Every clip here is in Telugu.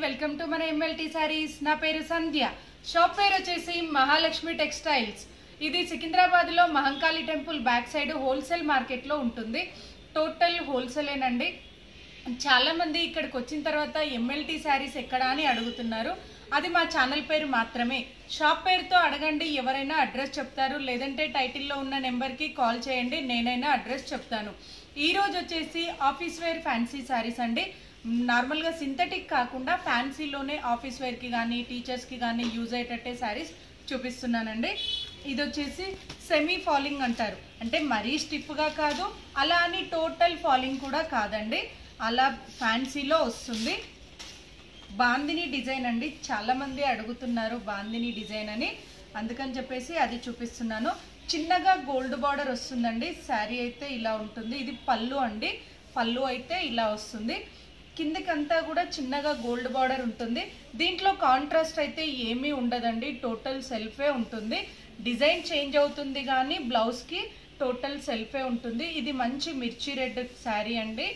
వెల్కమ్ టు మన ఎంఎల్టీ శారీస్ నా పేరు సంధ్య షాప్ పేరు వచ్చేసి మహాలక్ష్మి టెక్స్టైల్స్ ఇది సికింద్రాబాద్ లో Mahankali temple back side wholesale market లో ఉంటుంది టోటల్ హోల్సేలేనండి చాలా మంది ఇక్కడికి వచ్చిన తర్వాత ఎంఎల్టీ శారీస్ ఎక్కడా అని అడుగుతున్నారు అది మా ఛానల్ పేరు మాత్రమే షాప్ పేరుతో అడగండి ఎవరైనా అడ్రస్ చెప్తారు లేదంటే టైటిల్లో ఉన్న నెంబర్కి కాల్ చేయండి నేనైనా అడ్రస్ చెప్తాను ఈ రోజు వచ్చేసి ఆఫీస్ వేర్ ఫ్యాన్సీ శారీస్ అండి నార్మల్గా సింథటిక్ కాకుండా ఫ్యాన్సీలోనే ఆఫీస్ వేర్కి కానీ టీచర్స్కి కానీ యూజ్ అయ్యేటట్టే శారీస్ చూపిస్తున్నానండి ఇది వచ్చేసి సెమీ ఫాలింగ్ అంటారు అంటే మరీ స్టిఫ్గా కాదు అలా అని టోటల్ ఫాలింగ్ కూడా కాదండి అలా ఫ్యాన్సీలో వస్తుంది బాందిని డిజైన్ అండి చాలా మంది అడుగుతున్నారు బాందిని డిజైన్ అని అందుకని చెప్పేసి అది చూపిస్తున్నాను చిన్నగా గోల్డ్ బార్డర్ వస్తుందండి శారీ అయితే ఇలా ఉంటుంది ఇది పళ్ళు అండి పళ్ళు అయితే ఇలా వస్తుంది కిందకంతా కూడా చిన్నగా గోల్డ్ బార్డర్ ఉంటుంది దీంట్లో కాంట్రాస్ట్ అయితే ఏమీ ఉండదండి టోటల్ సెల్ఫే ఉంటుంది డిజైన్ చేంజ్ అవుతుంది కానీ బ్లౌజ్కి టోటల్ సెల్ఫే ఉంటుంది ఇది మంచి మిర్చి రెడ్ శారీ అండి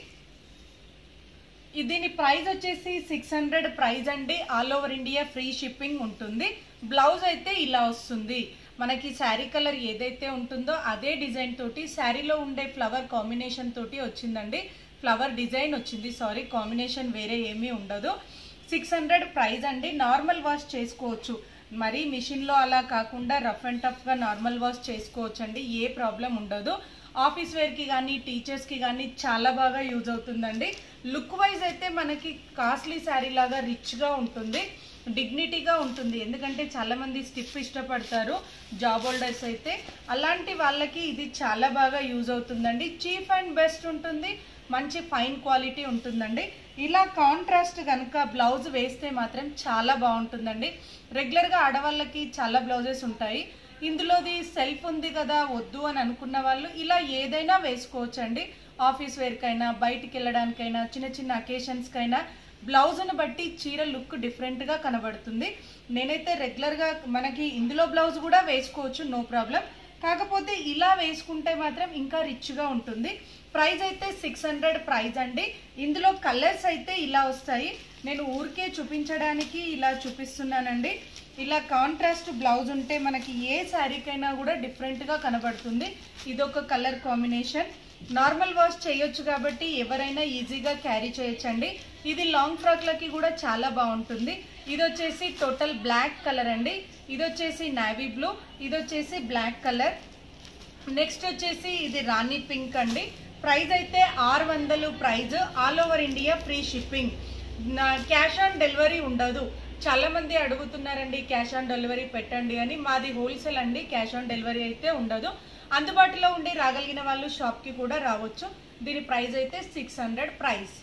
ఇది దీని ప్రైస్ వచ్చేసి సిక్స్ హండ్రెడ్ ప్రైస్ అండి all over India free shipping ఉంటుంది బ్లౌజ్ అయితే ఇలా వస్తుంది మనకి శారీ కలర్ ఏదైతే ఉంటుందో అదే డిజైన్ తోటి శారీలో ఉండే ఫ్లవర్ కాంబినేషన్ తోటి వచ్చిందండి ఫ్లవర్ డిజైన్ వచ్చింది సారీ కాంబినేషన్ వేరే ఏమీ ఉండదు సిక్స్ హండ్రెడ్ ప్రైస్ అండి నార్మల్ వాష్ చేసుకోవచ్చు మరీ మిషన్లో అలా కాకుండా రఫ్ అండ్ టఫ్గా నార్మల్ వాష్ చేసుకోవచ్చు అండి ఏ ప్రాబ్లం ఉండదు ఆఫీస్ వేర్కి కానీ టీచర్స్కి కానీ చాలా బాగా యూజ్ అవుతుందండి లుక్ వైజ్ అయితే మనకి కాస్ట్లీ శారీ లాగా రిచ్గా ఉంటుంది డిగ్నిటీగా ఉంటుంది ఎందుకంటే చాలామంది స్టిఫ్ ఇష్టపడతారు జాబ్ హోల్డర్స్ అయితే అలాంటి వాళ్ళకి ఇది చాలా బాగా యూజ్ అవుతుందండి చీప్ అండ్ బెస్ట్ ఉంటుంది మంచి ఫైన్ క్వాలిటీ ఉంటుందండి ఇలా కాంట్రాస్ట్ కనుక బ్లౌజ్ వేస్తే మాత్రం చాలా బాగుంటుందండి రెగ్యులర్గా ఆడవాళ్ళకి చాలా బ్లౌజెస్ ఉంటాయి ఇందులోది సెల్ఫ్ ఉంది కదా వద్దు అని అనుకున్న వాళ్ళు ఇలా ఏదైనా వేసుకోవచ్చండి ఆఫీస్ వేర్కైనా బయటికి వెళ్ళడానికైనా చిన్న చిన్న అకేషన్స్కైనా బ్లౌజ్ను బట్టి చీర లుక్ డిఫరెంట్గా కనబడుతుంది నేనైతే రెగ్యులర్గా మనకి ఇందులో బ్లౌజ్ కూడా వేసుకోవచ్చు నో ప్రాబ్లం కాకపోతే ఇలా వేసుకుంటే మాత్రం ఇంకా రిచ్గా ఉంటుంది ప్రైస్ అయితే సిక్స్ హండ్రెడ్ ప్రైస్ అండి ఇందులో కలర్స్ అయితే ఇలా వస్తాయి నేను ఊరికే చూపించడానికి ఇలా చూపిస్తున్నానండి ఇలా కాంట్రాస్ట్ బ్లౌజ్ ఉంటే మనకి ఏ శారీకైనా కూడా డిఫరెంట్గా కనబడుతుంది ఇదొక కలర్ కాంబినేషన్ నార్మల్ వాష్ చేయొచ్చు కాబట్టి ఎవరైనా ఈజీగా క్యారీ చేయొచ్చండి ఇది లాంగ్ ఫ్రాక్లకి కూడా చాలా బాగుంటుంది ఇది వచ్చేసి టోటల్ బ్లాక్ కలర్ అండి ఇది వచ్చేసి నావీ బ్లూ ఇది వచ్చేసి బ్లాక్ కలర్ నెక్స్ట్ వచ్చేసి ఇది రాణి పింక్ అండి ప్రైస్ అయితే ఆరు వందలు price all over India free shipping cash on delivery ఉండదు చాలా మంది అడుగుతున్నారండి క్యాష్ ఆన్ డెలివరీ పెట్టండి అని మాది హోల్సేల్ అండి క్యాష్ ఆన్ డెలివరీ అయితే ఉండదు అందుబాటులో ఉండి రాగలిగిన వాళ్ళు షాప్కి కూడా రావచ్చు దీని ప్రైస్ అయితే six hundred price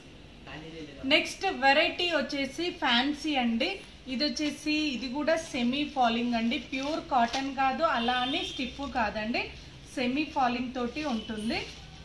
next variety వచ్చేసి ఫ్యాన్సీ అండి ఇది వచ్చేసి ఇది కూడా సెమీ ఫాలింగ్ అండి ప్యూర్ కాటన్ కాదు అలా అని స్టిఫ్ కాదండి సెమీ ఫాలింగ్ తోటి ఉంటుంది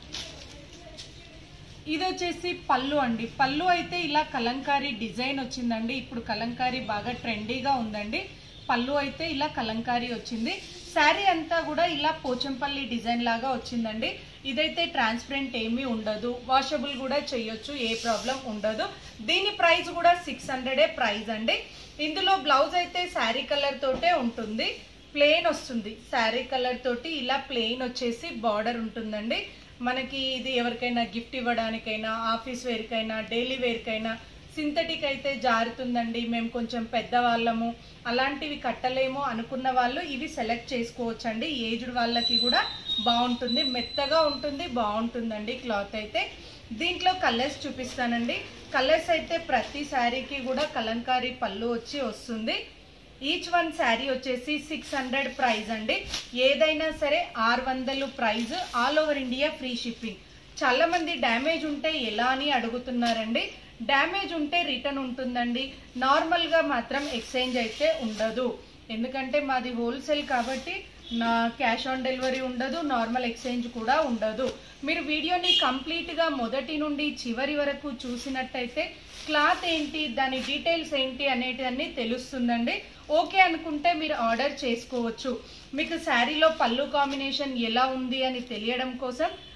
ఇది వచ్చేసి పళ్ళు అండి పళ్ళు అయితే ఇలా కలంకారీ డిజైన్ వచ్చిందండి ఇప్పుడు కలంకారీ బాగా ట్రెండీగా ఉందండి పళ్ళు అయితే ఇలా కలంకారీ వచ్చింది శారీ అంతా కూడా ఇలా పోచంపల్లి డిజైన్ లాగా వచ్చిందండి ఇదైతే ట్రాన్స్పరెంట్ ఏమీ ఉండదు వాషబుల్ కూడా చేయొచ్చు ఏ ప్రాబ్లం ఉండదు దీని ప్రైస్ కూడా సిక్స్ హండ్రెడే ప్రైస్ అండి ఇందులో బ్లౌజ్ అయితే శారీ కలర్ తోటే ఉంటుంది ప్లెయిన్ వస్తుంది శారీ కలర్ తోటి ఇలా ప్లెయిన్ వచ్చేసి బార్డర్ ఉంటుందండి మనకి ఇది ఎవరికైనా గిఫ్ట్ ఇవ్వడానికైనా ఆఫీస్ వేర్కైనా డైలీ వేర్కైనా సింథటిక్ అయితే జారుతుందండి మేము కొంచెం పెద్దవాళ్ళము అలాంటివి కట్టలేము అనుకున్న వాళ్ళు ఇవి సెలెక్ట్ చేసుకోవచ్చండి ఏజ్డ్ వాళ్ళకి కూడా బాగుంటుంది మెత్తగా ఉంటుంది బాగుంటుందండి క్లాత్ అయితే దీంట్లో కలర్స్ చూపిస్తానండి కలర్స్ అయితే ప్రతి శారీకి కూడా కలంకారీ పళ్ళు వచ్చి వస్తుంది ఈచ్ వన్ శారీ వచ్చేసి సిక్స్ హండ్రెడ్ ప్రైస్ అండి ఏదైనా సరే ఆరు వందలు price all over India free shipping చాలా మంది డ్యామేజ్ ఉంటే ఎలా అని అడుగుతున్నారండి డ్యామేజ్ ఉంటే రిటర్న్ ఉంటుందండి నార్మల్గా మాత్రం ఎక్స్చేంజ్ అయితే ఉండదు ఎందుకంటే మాది హోల్సేల్ కాబట్టి నా క్యాష్ ఆన్ డెలివరీ ఉండదు నార్మల్ ఎక్స్చేంజ్ కూడా ఉండదు మీరు వీడియోని కంప్లీట్గా మొదటి నుండి చివరి వరకు చూసినట్టయితే క్లాత్ ఏంటి దాని డీటెయిల్స్ ఏంటి అనేటివన్నీ తెలుస్తుందండి ఓకే అనుకుంటే మీరు ఆర్డర్ చేసుకోవచ్చు మీకు శారీలో పళ్ళు కాంబినేషన్ ఎలా ఉంది అని తెలియడం కోసం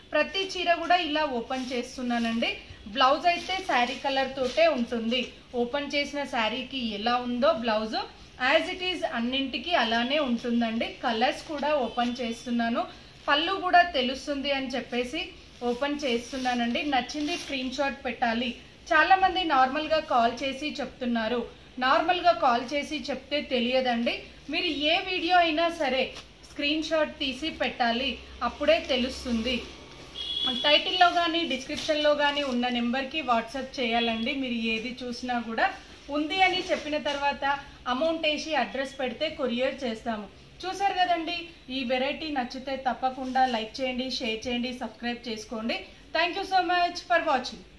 ప్రతి చీర కూడా ఇలా ఓపెన్ చేస్తున్నానండి బ్లౌజ్ అయితే శారీ కలర్ తోటే ఉంటుంది ఓపెన్ చేసిన శారీకి ఎలా ఉందో బ్లౌజ్ యాజ్ ఇట్ ఈజ్ అన్నింటికి అలానే ఉంటుందండి కలర్స్ కూడా ఓపెన్ చేస్తున్నాను పళ్ళు కూడా తెలుస్తుంది అని చెప్పేసి ఓపెన్ చేస్తున్నానండి నచ్చింది స్క్రీన్ షాట్ పెట్టాలి చాలా మంది నార్మల్ గా కాల్ చేసి చెప్తున్నారు నార్మల్ గా కాల్ చేసి చెప్తే తెలియదండి మీరు ఏ వీడియో అయినా సరే స్క్రీన్ షాట్ తీసి పెట్టాలి అప్పుడే తెలుస్తుంది టైటిల్లో కానీ డిస్క్రిప్షన్లో కానీ ఉన్న నెంబర్కి వాట్సాప్ చేయాలండి మీరు ఏది చూసినా కూడా ఉంది అని చెప్పిన తర్వాత అమౌంట్ వేసి అడ్రస్ పెడితే కొరియర్ చేస్తాము చూసారు కదండి ఈ వెరైటీ నచ్చితే తప్పకుండా లైక్ చేయండి షేర్ చేయండి సబ్స్క్రైబ్ చేసుకోండి thank you so much for watching